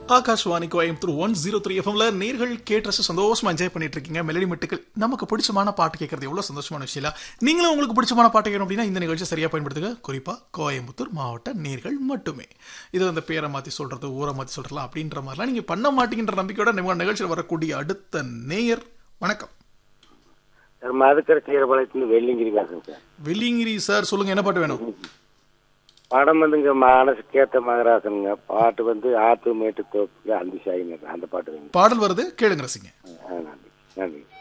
Akashvani Coimbatore one zero three எஃப்எம்ல நேர்கள் கேட்டு ரசிச்சு சந்தோஷமா என்ஜாய் பண்ணிட்டு இருக்கீங்க மெலடி மெட்டுகள் நமக்கு பிடிச்சமான பாட்டு கேட்கறது எவ்வளவு சந்தோஷமான விஷயம் இல்ல நீங்களும் உங்களுக்கு பிடிச்சமான பாட்டு கேட்கணும் அப்படின்னா இந்த நிகழ்ச்சி சரியா பயன்படுத்துங்க குறிப்பா கோயம்புத்தூர் மாவட்ட நேர்கள் மட்டுமே இது அந்த பேரை மாத்தி சொல்றது ஊரை மாத்தி சொல்றலாம் அப்படின்ற மாதிரிலாம் நீங்க பண்ண மாட்டீங்கன்ற நம்பிக்கையோட நம்ம நிகழ்ச்சியில் வரக்கூடிய அடுத்த நேயர் வணக்கம் சார் மதுக்கரை சீரபாளையத்துலேருந்து வெள்ளிங்கிரி பேசுறேன் சார் வெள்ளிங்கிரி சார் சொல்லுங்க என்ன பாட்டு வேணும் படம் வந்துங்க மனசுக்கேத்த மகராசனுங்க பாட்டு வந்து ஆத்து மேட்டு தோப்பு அந்தி சாயிங்க அந்த பாட்டு வேணும் பாடல் வருது கேளுங்க ரசிங்க ஆ, நன்றி நன்றி